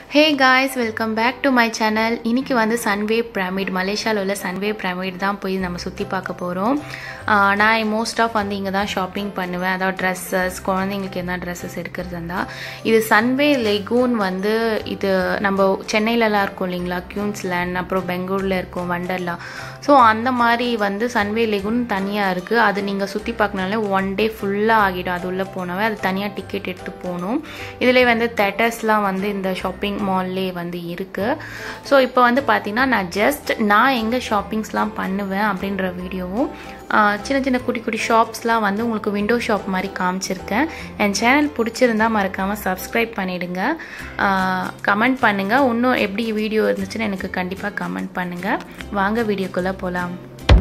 hey guys welcome back to my channel இன்னைக்கு வந்து Sunway pyramid மலேசியாவில் உள்ள சன்வே பிரமிட் தான் போய் நம்ம சுற்றி பார்க்க போகிறோம் நான் மோஸ்ட் ஆஃப் வந்து இங்கே தான் ஷாப்பிங் பண்ணுவேன் அதாவது ட்ரெஸ்ஸஸ் குழந்தைங்களுக்கு என்ன ட்ரெஸ்ஸஸ் எடுக்கிறது இருந்தால் இது சன்வே லெகூன் வந்து இது நம்ம சென்னையிலலாம் இருக்கும் இல்லைங்களா கியூன்ஸ்லேண்ட் அப்புறம் பெங்களூரில் இருக்கும் வண்டர்லா ஸோ அந்த மாதிரி வந்து சன்வே லெகுன் தனியாக இருக்குது அது நீங்கள் சுற்றி பார்க்கனாலே ஒன் டே ஃபுல்லாக ஆகிடும் அது உள்ளே போனவே அது தனியாக டிக்கெட் எடுத்து போகணும் இதில் வந்து தேட்டர்ஸ்லாம் வந்து இந்த ஷாப்பிங் மால்லே வந்து இருக்குது ஸோ இப்போ வந்து பார்த்தீங்கன்னா நான் ஜஸ்ட் நான் எங்கே ஷாப்பிங்ஸ்லாம் பண்ணுவேன் அப்படின்ற வீடியோவும் சின்ன சின்ன குட்டி குட்டி ஷாப்ஸ்லாம் வந்து உங்களுக்கு விண்டோ ஷாப் மாதிரி காமிச்சிருக்கேன் என் சேனல் பிடிச்சிருந்தா மறக்காமல் சப்ஸ்கிரைப் பண்ணிவிடுங்க கமெண்ட் பண்ணுங்கள் இன்னும் எப்படி வீடியோ இருந்துச்சுன்னு எனக்கு கண்டிப்பாக கமெண்ட் பண்ணுங்கள் வாங்க வீடியோக்குள்ளே போகலாம்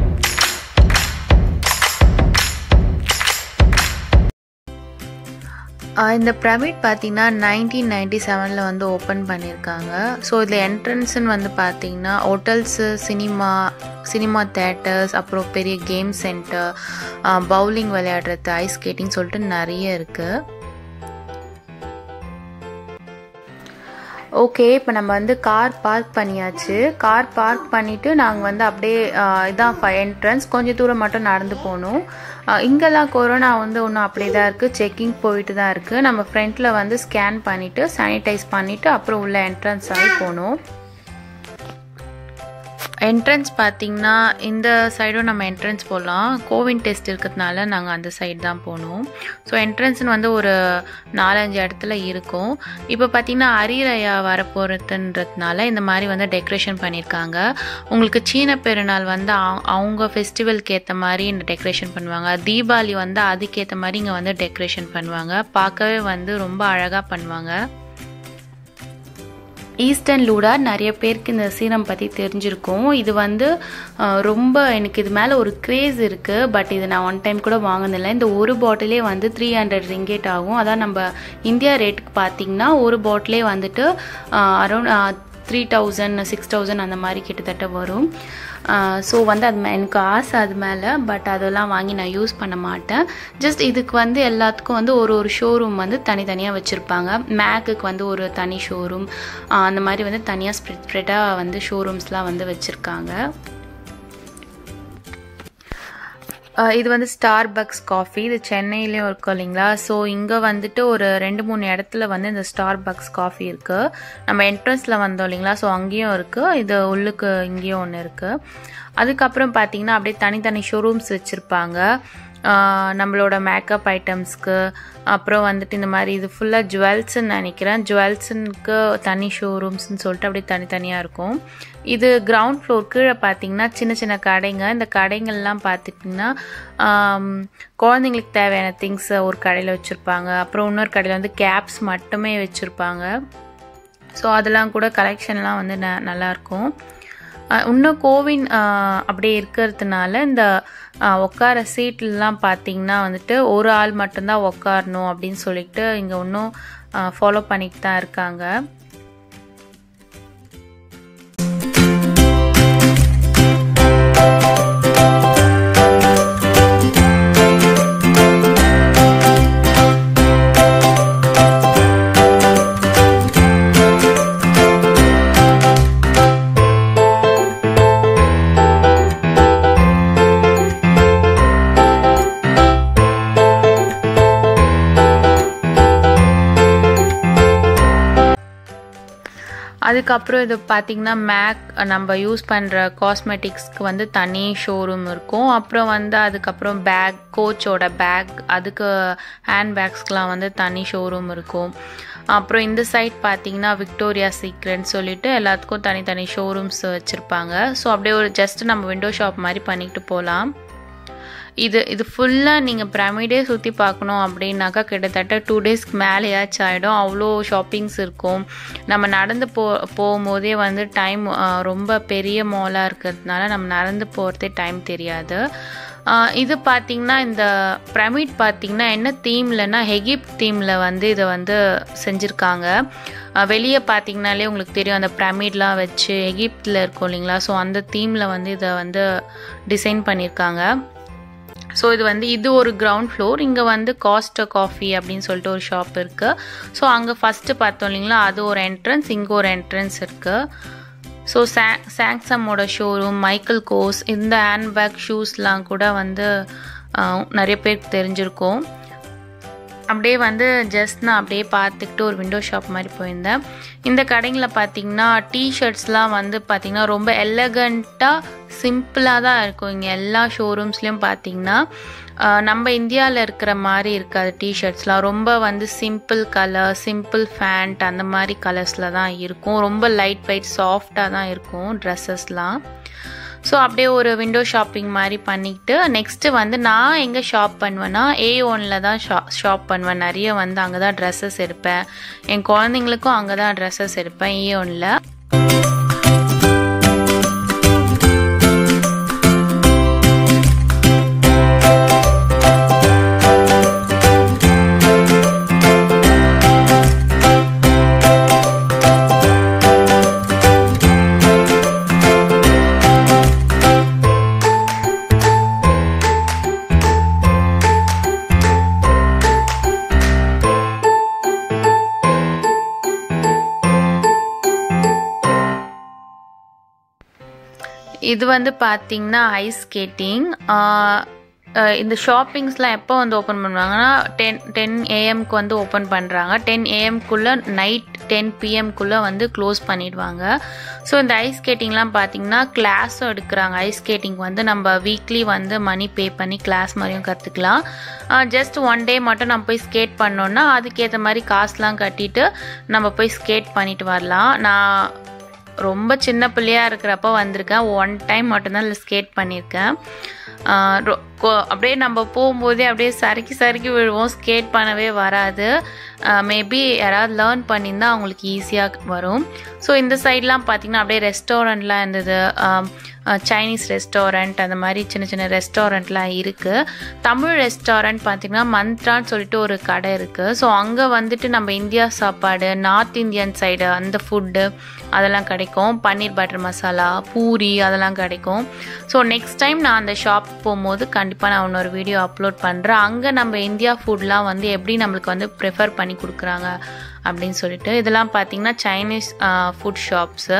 இந்த பிரமிட் பார்த்தீங்கன்னா நைன்டீன் நைன்டி செவனில் வந்து ஓப்பன் பண்ணியிருக்காங்க ஸோ இதில் என்ட்ரன்ஸ்னு வந்து பார்த்தீங்கன்னா ஹோட்டல்ஸு சினிமா சினிமா தேட்டர்ஸ் அப்புறம் பெரிய கேம் சென்டர் பவுலிங் விளையாடுறது ஐஸ் ஸ்கேட்டிங் சொல்லிட்டு நிறைய இருக்குது ஓகே இப்போ நம்ம வந்து கார் பார்க் பண்ணியாச்சு கார் பார்க் பண்ணிவிட்டு நாங்கள் வந்து அப்படியே இதான் என்ட்ரன்ஸ் கொஞ்சம் தூரம் மட்டும் நடந்து போகணும் இங்கெல்லாம் கொரோனா வந்து ஒன்றும் அப்படியே தான் இருக்குது செக்கிங் போயிட்டு தான் இருக்குது நம்ம ஃப்ரண்ட்டில் வந்து ஸ்கேன் பண்ணிவிட்டு சானிடைஸ் பண்ணிவிட்டு அப்புறம் உள்ள என்ட்ரன்ஸ் ஆகி போகணும் என்ட்ரன்ஸ் பார்த்திங்கன்னா இந்த சைடும் நம்ம என்ட்ரன்ஸ் போகலாம் கோவின் டெஸ்ட் இருக்கிறதுனால நாங்கள் அந்த சைடு தான் போனோம் ஸோ என்ட்ரன்ஸ்னு வந்து ஒரு நாலஞ்சு இடத்துல இருக்கும் இப்போ பார்த்திங்கன்னா அரியரையா வரப்போகிறதுன்றதுனால இந்த மாதிரி வந்து டெக்கரேஷன் பண்ணியிருக்காங்க உங்களுக்கு சீன பெருநாள் வந்து அவங்க ஃபெஸ்டிவலுக்கு ஏற்ற மாதிரி இந்த டெக்கரேஷன் பண்ணுவாங்க தீபாவளி வந்து அதுக்கேற்ற மாதிரி இங்கே வந்து டெக்கரேஷன் பண்ணுவாங்க பார்க்கவே வந்து ரொம்ப அழகாக பண்ணுவாங்க ஈஸ்டர்ன் லூடா நிறைய பேருக்கு இந்த சீரம் பற்றி தெரிஞ்சிருக்கும் இது வந்து ரொம்ப எனக்கு இது மேலே ஒரு க்ரேஸ் இருக்குது பட் இது நான் ஒன் டைம் கூட வாங்கினதில்லை இந்த ஒரு பாட்டிலே வந்து த்ரீ ஹண்ட்ரட் ரிங்கேட் ஆகும் அதான் நம்ம இந்தியா ரேட்டுக்கு பார்த்தீங்கன்னா ஒரு பாட்டிலே வந்துட்டு around three thousand six thousand அந்த மாதிரி கிட்டத்தட்ட வரும் ஸோ வந்து அது எனக்கு ஆசை அது மேலே பட் அதெல்லாம் வாங்கி நான் யூஸ் பண்ண மாட்டேன் ஜஸ்ட் இதுக்கு வந்து எல்லாத்துக்கும் வந்து ஒரு ஒரு ஷோரூம் வந்து தனித்தனியாக வச்சுருப்பாங்க மேக்குக்கு வந்து ஒரு தனி ஷோரூம் அந்த மாதிரி வந்து தனியாக ஸ்ப்ரெட் ஸ்ப்ரெட்டாக வந்து ஷோரூம்ஸ்லாம் வந்து வச்சுருக்காங்க இது வந்து ஸ்டார் பக்ஸ் காஃபி இது சென்னையிலேயும் இருக்கும் இல்லைங்களா ஸோ இங்கே வந்துட்டு ஒரு ரெண்டு மூணு இடத்துல வந்து இந்த ஸ்டார் பக்ஸ் காஃபி இருக்குது நம்ம என்ட்ரன்ஸில் வந்தோம் இல்லைங்களா ஸோ அங்கேயும் இருக்குது இது உள்ளுக்கு இங்கேயும் ஒன்று இருக்குது அதுக்கப்புறம் பார்த்தீங்கன்னா அப்படியே தனித்தனி ஷோரூம்ஸ் வச்சுருப்பாங்க நம்மளோட மேக்கப் ஐட்டம்ஸ்க்கு அப்புறம் வந்துட்டு இந்த மாதிரி இது ஃபுல்லாக ஜுவல்ஸ்ன்னு நினைக்கிறேன் ஜுவல்ஸுக்கு தனி ஷோரூம்ஸ்னு சொல்லிட்டு அப்படியே தனித்தனியாக இருக்கும் இது கிரவுண்ட் ஃப்ளோர் கீழே பார்த்தீங்கன்னா சின்ன சின்ன கடைங்க இந்த கடைங்கள்லாம் பார்த்துட்டிங்கன்னா குழந்தைங்களுக்கு தேவையான திங்ஸ் ஒரு கடையில் வச்சுருப்பாங்க அப்புறம் இன்னொரு கடையில் வந்து கேப்ஸ் மட்டுமே வச்சுருப்பாங்க ஸோ அதெல்லாம் கூட கலெக்ஷன்லாம் வந்து ந நல்லாயிருக்கும் இன்னும் கோவின் அப்படியே இருக்கிறதுனால இந்த உட்கார சீட்லலாம் பார்த்தீங்கன்னா வந்துட்டு ஒரு ஆள் மட்டும்தான் உட்காரணும் அப்படின்னு சொல்லிட்டு இங்கே இன்னும் ஃபாலோ பண்ணிட்டு தான் இருக்காங்க அதுக்கப்புறம் இது பார்த்திங்கன்னா மேக் நம்ம யூஸ் பண்ணுற காஸ்மெட்டிக்ஸ்க்கு வந்து தனி ஷோரூம் இருக்கும் அப்புறம் வந்து அதுக்கப்புறம் பேக் கோச்சோட பேக் அதுக்கு ஹேண்ட் பேக்ஸ்க்கெலாம் வந்து தனி ஷோரூம் இருக்கும் அப்புறம் இந்த சைட் பார்த்தீங்கன்னா விக்டோரியா சீக்ரெட்னு சொல்லிட்டு எல்லாத்துக்கும் தனித்தனி ஷோரூம்ஸ் வச்சுருப்பாங்க ஸோ அப்படியே ஒரு ஜஸ்ட் நம்ம விண்டோ ஷாப் மாதிரி பண்ணிக்கிட்டு போகலாம் இது இது ஃபுல்லாக நீங்கள் பிரமிடே சுற்றி பார்க்கணும் அப்படின்னாக்கா கிட்டத்தட்ட டூ டேஸ்க்கு மேலேயாச்சும் ஆகிடும் அவ்வளோ ஷாப்பிங்ஸ் இருக்கும் நம்ம நடந்து போ போகும்போதே வந்து டைம் ரொம்ப பெரிய மாலாக இருக்கிறதுனால நம்ம நடந்து போகிறதே டைம் தெரியாது இது பார்த்திங்கன்னா இந்த பிரமிட் பார்த்திங்கன்னா என்ன தீம்லன்னா ஹெகிப் தீமில் வந்து இதை வந்து செஞ்சுருக்காங்க வெளியே பார்த்தீங்கனாலே உங்களுக்கு தெரியும் அந்த பிரமிட்லாம் வச்சு எகிப்தில் இருக்கும் இல்லைங்களா ஸோ அந்த தீமில் வந்து இதை வந்து டிசைன் பண்ணியிருக்காங்க ஸோ இது வந்து இது ஒரு கிரவுண்ட் ஃப்ளோர் இங்கே வந்து காஸ்ட் காஃபி அப்படின்னு சொல்லிட்டு ஒரு ஷாப் இருக்குது ஸோ அங்கே ஃபஸ்ட்டு பார்த்தோம் இல்லைங்களா அது ஒரு என்ட்ரன்ஸ் இங்கே ஒரு என்ட்ரன்ஸ் இருக்குது ஸோ சே சாங்சமோட ஷோரூம் மைக்கேல் கோஸ் இந்த ஹேண்ட்பேக் ஷூஸ்லாம் கூட வந்து நிறைய பேருக்கு தெரிஞ்சிருக்கும் அப்படியே வந்து ஜஸ்ட் நான் அப்படியே பார்த்துக்கிட்டு ஒரு விண்டோ ஷாப் மாதிரி போயிருந்தேன் இந்த கடைங்களில் பார்த்தீங்கன்னா டிஷர்ட்ஸ்லாம் வந்து பார்த்திங்கன்னா ரொம்ப எலகண்ட்டாக சிம்பிளாக தான் இருக்கும் இங்கே எல்லா ஷோரூம்ஸ்லேயும் பார்த்தீங்கன்னா நம்ம இந்தியாவில் இருக்கிற மாதிரி இருக்காது டிஷர்ட்ஸ்லாம் ரொம்ப வந்து சிம்பிள் கலர் சிம்பிள் ஃபேண்ட் அந்த மாதிரி கலர்ஸில் தான் இருக்கும் ரொம்ப லைட் வெயிட் சாஃப்டாக தான் இருக்கும் ட்ரெஸ்ஸஸ்லாம் ஸோ அப்படியே ஒரு விண்டோ ஷாப்பிங் மாதிரி பண்ணிக்கிட்டு நெக்ஸ்ட்டு வந்து நான் எங்கே ஷாப் பண்ணுவேன்னா ஏ ஒனில் தான் ஷா ஷாப் பண்ணுவேன் நிறைய வந்து அங்கே தான் ட்ரெஸ்ஸஸ் எடுப்பேன் என் குழந்தைங்களுக்கும் அங்கே தான் ட்ரெஸ்ஸஸ் எடுப்பேன் ஏ ஒனில் இது வந்து பார்த்தீங்கன்னா ஐஸ் ஸ்கேட்டிங் இந்த ஷாப்பிங்ஸ்லாம் எப்போ வந்து ஓப்பன் பண்ணுவாங்கன்னா டென் டென் ஏஎம்க்கு வந்து ஓப்பன் பண்ணுறாங்க டென் ஏஎம்குள்ளே நைட் டென் பிஎம்குள்ளே வந்து க்ளோஸ் பண்ணிடுவாங்க ஸோ இந்த ஐஸ் ஸ்கேட்டிங்லாம் பார்த்தீங்கன்னா கிளாஸும் எடுக்கிறாங்க ஐஸ் ஸ்கேட்டிங் வந்து நம்ம வீக்லி வந்து மணி பே பண்ணி கிளாஸ் மாதிரியும் கற்றுக்கலாம் ஜஸ்ட் ஒன் டே மட்டும் நம்ம போய் ஸ்கேட் பண்ணோன்னா அதுக்கேற்ற மாதிரி காசுலாம் கட்டிட்டு நம்ம போய் ஸ்கேட் பண்ணிட்டு வரலாம் நான் ரொம்ப சின்ன பிள்ளையாக இருக்கிறப்ப வந்திருக்கேன் ஒன் டைம் மட்டும்தான் இல்லை ஸ்கேட் பண்ணியிருக்கேன் அப்படியே நம்ம போகும்போதே அப்படியே சறுக்கி சறுக்கி விழுவோம் ஸ்கேட் பண்ணவே வராது மேபி யாராவது லேர்ன் பண்ணியிருந்தால் அவங்களுக்கு ஈஸியாக வரும் ஸோ இந்த சைட்லாம் பார்த்திங்கன்னா அப்படியே ரெஸ்டாரண்ட்லாம் இருந்தது சைனீஸ் ரெஸ்டாரண்ட் அந்த மாதிரி சின்ன சின்ன ரெஸ்டாரண்ட்லாம் இருக்குது தமிழ் ரெஸ்டாரண்ட் பார்த்திங்கன்னா மந்த்ரான்னு சொல்லிட்டு ஒரு கடை இருக்குது ஸோ அங்கே வந்துட்டு நம்ம இந்தியா சாப்பாடு நார்த் இந்தியன் சைடு அந்த ஃபுட்டு அதெல்லாம் கிடைக்கும் பன்னீர் பட்டர் மசாலா பூரி அதெல்லாம் கிடைக்கும் ஸோ நெக்ஸ்ட் டைம் நான் அந்த ஷாப் போகும்போது கண்டிப்பாக நான் இன்னொரு வீடியோ அப்லோட் பண்ணுறேன் அங்கே நம்ம இந்தியா ஃபுட்லாம் வந்து எப்படி நம்மளுக்கு வந்து ப்ரிஃபர் பண்ணி கொடுக்குறாங்க அப்படின்னு சொல்லிட்டு இதெல்லாம் பார்த்தீங்கன்னா சைனீஸ் ஃபுட் ஷாப்ஸு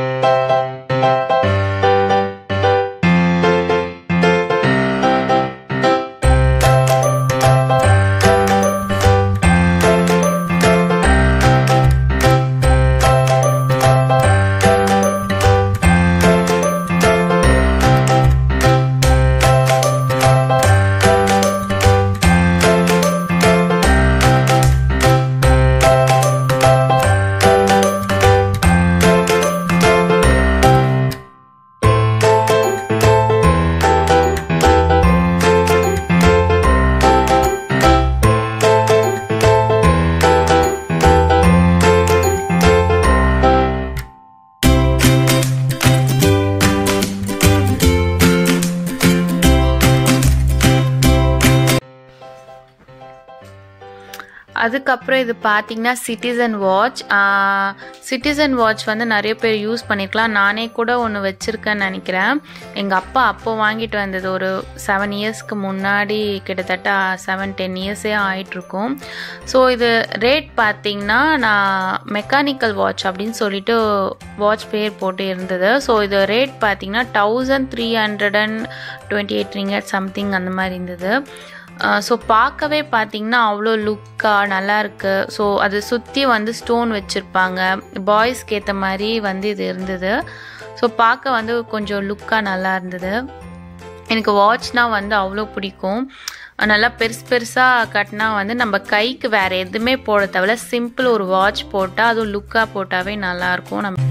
அதுக்கப்புறம் இது பார்த்தீங்கன்னா சிட்டிசன் வாட்ச் சிட்டிசன் வாட்ச் வந்து நிறைய பேர் யூஸ் பண்ணியிருக்கலாம் நானே கூட ஒன்று வச்சுருக்கேன்னு நினைக்கிறேன் எங்கள் அப்பா அப்போ வாங்கிட்டு வந்தது ஒரு செவன் இயர்ஸ்க்கு முன்னாடி கிட்டத்தட்ட செவன் டென் இயர்ஸே ஆகிட்டுருக்கும் ஸோ இது ரேட் பார்த்தீங்கன்னா நான் மெக்கானிக்கல் வாட்ச் அப்படின்னு சொல்லிட்டு வாட்ச் பேர் போட்டு இருந்தது ஸோ இது ரேட் பார்த்தீங்கன்னா thousand three hundred and twenty eight ringgit something அந்த மாதிரி இருந்தது ஸோ பார்க்கவே பார்த்தீங்கன்னா அவ்வளோ லுக்காக நல்லா இருக்கு ஸோ அது சுற்றி வந்து ஸ்டோன் வச்சுருப்பாங்க பாய்ஸ்க்கு ஏற்ற மாதிரி வந்து இது இருந்தது ஸோ பார்க்க வந்து கொஞ்சம் லுக்காக நல்லா இருந்தது எனக்கு வாட்ச்னால் வந்து அவ்வளோ பிடிக்கும் நல்லா பெருசு பெருசாக கட்டினா வந்து நம்ம கைக்கு வேறு எதுவுமே போட தேவையில்ல சிம்பிள் ஒரு வாட்ச் போட்டால் அதுவும் லுக்காக போட்டாவே நல்லாயிருக்கும் நம்ம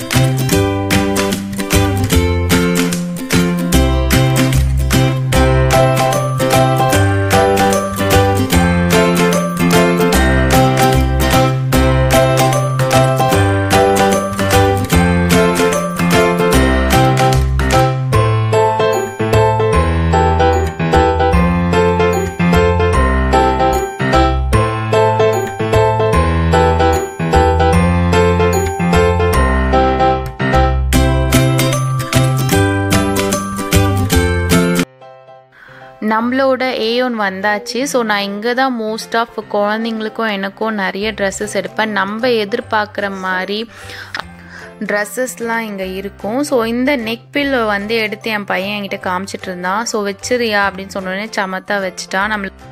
நம்மளோட ஏயோன் வந்தாச்சு ஸோ நான் இங்கே தான் மோஸ்ட் ஆஃப் குழந்தைங்களுக்கும் எனக்கும் நிறைய ட்ரெஸ்ஸஸ் எடுப்பேன் நம்ம எதிர்பார்க்குற மாதிரி ட்ரெஸ்ஸஸ்லாம் இங்கே இருக்கும் ஸோ இந்த நெக் பில்லோ வந்து எடுத்து என் பையன் என்கிட்ட காமிச்சிட்டு இருந்தான் ஸோ வச்சிரியா அப்படின்னு சொன்னோடனே சமத்தா வச்சுட்டான் நம்மளுக்கு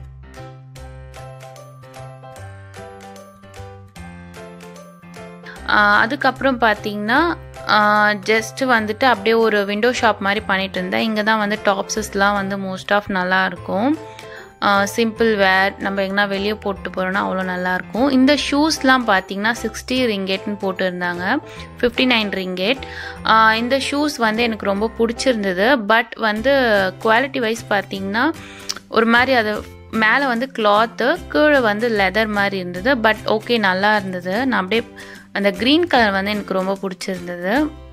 அதுக்கப்புறம் பார்த்தீங்கன்னா ஜஸ்ட் வந்துட்டு அப்படியே ஒரு விண்டோ ஷாப் மாதிரி பண்ணிட்டு இருந்தேன் இங்கே தான் வந்து டாப்ஸஸ்லாம் வந்து மோஸ்ட் ஆஃப் நல்லா இருக்கும் சிம்பிள் வேர் நம்ம எங்கன்னா வெளியே போட்டு போகிறோன்னா அவ்வளோ நல்லாயிருக்கும் இந்த ஷூஸ்லாம் பார்த்தீங்கன்னா சிக்ஸ்டி ரிங்கெட்னு போட்டுருந்தாங்க ஃபிஃப்டி நைன் ரிங்கெட் இந்த ஷூஸ் வந்து எனக்கு ரொம்ப பிடிச்சிருந்தது பட் வந்து குவாலிட்டி வைஸ் பார்த்தீங்கன்னா ஒரு மாதிரி அது மேலே வந்து கிளாத்து கீழே வந்து லெதர் மாதிரி இருந்தது பட் ஓகே நல்லா இருந்தது நான் அப்படியே அந்த க்ரீன் கலர் வந்து எனக்கு ரொம்ப பிடிச்சிருந்தது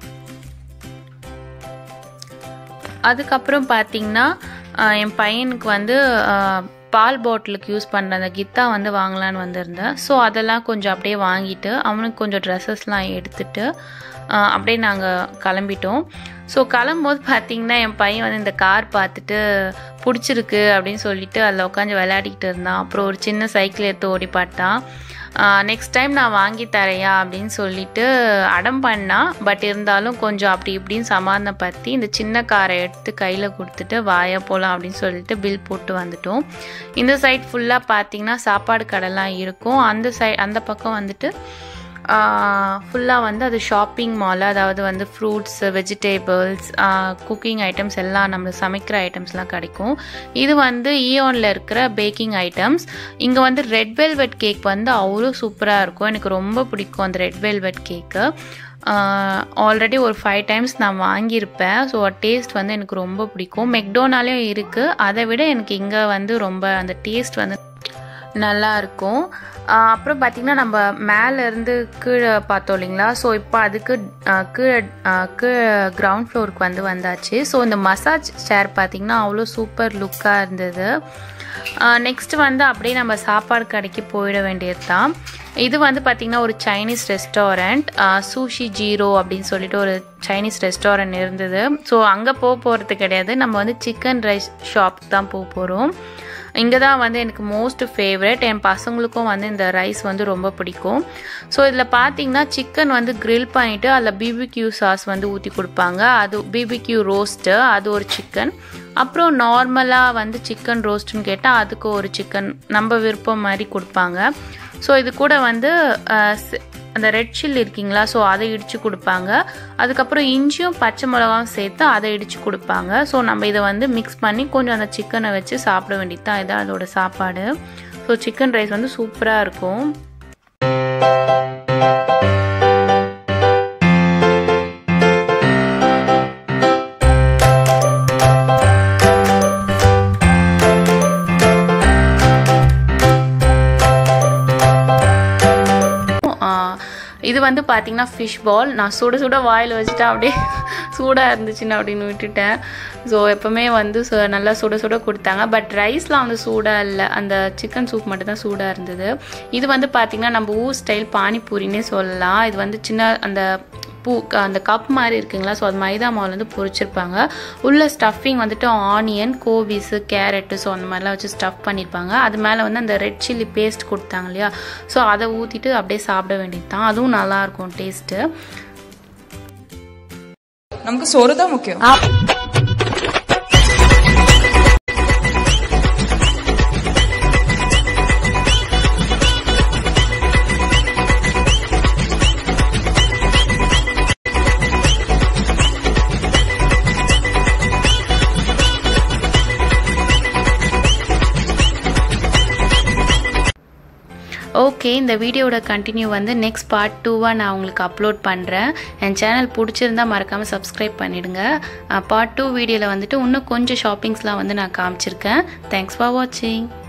அதுக்கப்புறம் பார்த்தீங்கன்னா என் பையனுக்கு வந்து பால் பாட்டிலுக்கு யூஸ் பண்ணுற அந்த கித்தா வந்து வாங்கலான்னு வந்திருந்தேன் ஸோ அதெல்லாம் கொஞ்சம் அப்படியே வாங்கிட்டு அவனுக்கு கொஞ்சம் ட்ரெஸ்ஸஸ்லாம் எடுத்துட்டு அப்படியே நாங்கள் கிளம்பிட்டோம் ஸோ கிளம்பும்போது பார்த்தீங்கன்னா என் பையன் வந்து இந்த கார் பார்த்துட்டு பிடிச்சிருக்கு அப்படின்னு சொல்லிட்டு அதில் உட்காந்து விளையாடிக்கிட்டு இருந்தான் அப்புறம் ஒரு சின்ன சைக்கிள் எடுத்து ஓடி பார்த்தான் நெக்ஸ்ட் டைம் நான் வாங்கி தரையா அப்படின்னு சொல்லிட்டு அடம் பண்ணான் பட் இருந்தாலும் கொஞ்சம் அப்படி இப்படின்னு சமாதானப்படுத்தி இந்த சின்ன காரை எடுத்து கையில் கொடுத்துட்டு வாயா போகலாம் அப்படின்னு சொல்லிட்டு பில் போட்டு வந்துட்டோம் இந்த சைட் ஃபுல்லாக பார்த்தீங்கன்னா சாப்பாடு கடைலாம் இருக்கும் அந்த சை அந்த பக்கம் வந்துட்டு ஃபுல்லாக வந்து அது ஷாப்பிங் மால் அதாவது வந்து ஃப்ரூட்ஸ் வெஜிடேபிள்ஸ் குக்கிங் ஐட்டம்ஸ் எல்லாம் நம்ம சமைக்கிற ஐட்டம்ஸ்லாம் கிடைக்கும் இது வந்து ஈயோனில் இருக்கிற பேக்கிங் ஐட்டம்ஸ் இங்கே வந்து ரெட் வெல்வெட் கேக் வந்து அவ்வளோ சூப்பராக இருக்கும் எனக்கு ரொம்ப பிடிக்கும் அந்த ரெட் வெல்வெட் கேக்கு ஆல்ரெடி ஒரு ஃபைவ் டைம்ஸ் நான் வாங்கியிருப்பேன் ஸோ டேஸ்ட் வந்து எனக்கு ரொம்ப பிடிக்கும் மெக்டோனாலேயும் இருக்குது அதை விட எனக்கு இங்கே வந்து ரொம்ப அந்த டேஸ்ட் வந்து நல்லா இருக்கும் அப்புறம் பார்த்திங்கன்னா நம்ம மேலேருந்து கீழே பார்த்தோம் இல்லைங்களா ஸோ இப்போ அதுக்கு கீழே கீழே கிரவுண்ட் ஃப்ளோருக்கு வந்து வந்தாச்சு ஸோ இந்த மசாஜ் சேர் பார்த்திங்கன்னா அவ்வளோ சூப்பர் லுக்காக இருந்தது நெக்ஸ்ட் வந்து அப்படியே நம்ம சாப்பாடு கடைக்கு போயிட வேண்டியது தான் இது வந்து பார்த்திங்கன்னா ஒரு சைனீஸ் ரெஸ்டாரண்ட் சூஷி ஜீரோ அப்படின்னு சொல்லிட்டு ஒரு சைனீஸ் ரெஸ்டாரண்ட் இருந்தது ஸோ அங்கே போக போகிறது கிடையாது நம்ம வந்து சிக்கன் ரைஸ் ஷாப் தான் போக போகிறோம் இங்கே தான் வந்து எனக்கு மோஸ்ட் ஃபேவரட் என் பசங்களுக்கும் வந்து இந்த ரைஸ் வந்து ரொம்ப பிடிக்கும் ஸோ இதில் பார்த்தீங்கன்னா சிக்கன் வந்து க்ரில் பண்ணிவிட்டு அதில் பிபிக்யூ சாஸ் வந்து ஊற்றி கொடுப்பாங்க அது பிபிக்யூ ரோஸ்ட்டு அது ஒரு சிக்கன் அப்புறம் நார்மலாக வந்து சிக்கன் ரோஸ்ட்டுன்னு கேட்டால் அதுக்கு ஒரு சிக்கன் நம்ம விருப்பம் மாதிரி கொடுப்பாங்க ஸோ இது கூட வந்து அந்த ரெட் சில்லி இருக்கீங்களா ஸோ அதை இடித்து கொடுப்பாங்க அதுக்கப்புறம் இஞ்சியும் பச்சை மிளகாவும் சேர்த்து அதை இடித்து கொடுப்பாங்க ஸோ நம்ம இதை வந்து மிக்ஸ் பண்ணி கொஞ்சம் அந்த சிக்கனை வச்சு சாப்பிட வேண்டியது தான் இதான் அதோட சாப்பாடு ஸோ சிக்கன் ரைஸ் வந்து சூப்பராக இருக்கும் இது வந்து பார்த்தீங்கன்னா ஃபிஷ் பால் நான் சுட சுட வாயில் வச்சுட்டு அப்படியே சூடாக இருந்துச்சுன்னு அப்படின்னு விட்டுட்டேன் ஸோ எப்போவுமே வந்து நல்லா சுட சுட கொடுத்தாங்க பட் ரைஸ்லாம் வந்து சூடாக இல்லை அந்த சிக்கன் சூப் மட்டும் தான் சூடாக இருந்தது இது வந்து பார்த்திங்கன்னா நம்ம ஊர் ஸ்டைல் பானிபூரின்னே சொல்லலாம் இது வந்து சின்ன அந்த பூ அந்த கப் மாதிரி இருக்குங்களா ஸோ அது மைதா மாவில் வந்து பொரிச்சிருப்பாங்க உள்ள ஸ்டஃபிங் வந்துட்டு ஆனியன் கோவிஸு கேரட்டு ஸோ அந்த மாதிரிலாம் வச்சு ஸ்டஃப் பண்ணியிருப்பாங்க அது மேலே வந்து அந்த ரெட் சில்லி பேஸ்ட் கொடுத்தாங்க இல்லையா ஸோ அதை ஊற்றிட்டு அப்படியே சாப்பிட வேண்டியது தான் அதுவும் நல்லாயிருக்கும் டேஸ்ட்டு நமக்கு சோறு தான் முக்கியம் ஓகே இந்த வீடியோட கண்டினியூ வந்து நெக்ஸ்ட் பார்ட் டூவாக நான் உங்களுக்கு அப்லோட் பண்ணுறேன் என் சேனல் பிடிச்சிருந்தா மறக்காமல் சப்ஸ்கிரைப் பண்ணிடுங்க பார்ட் டூ வீடியோவில் வந்துட்டு இன்னும் கொஞ்சம் ஷாப்பிங்ஸ்லாம் வந்து நான் காமிச்சிருக்கேன் தேங்க்ஸ் ஃபார் வாட்சிங்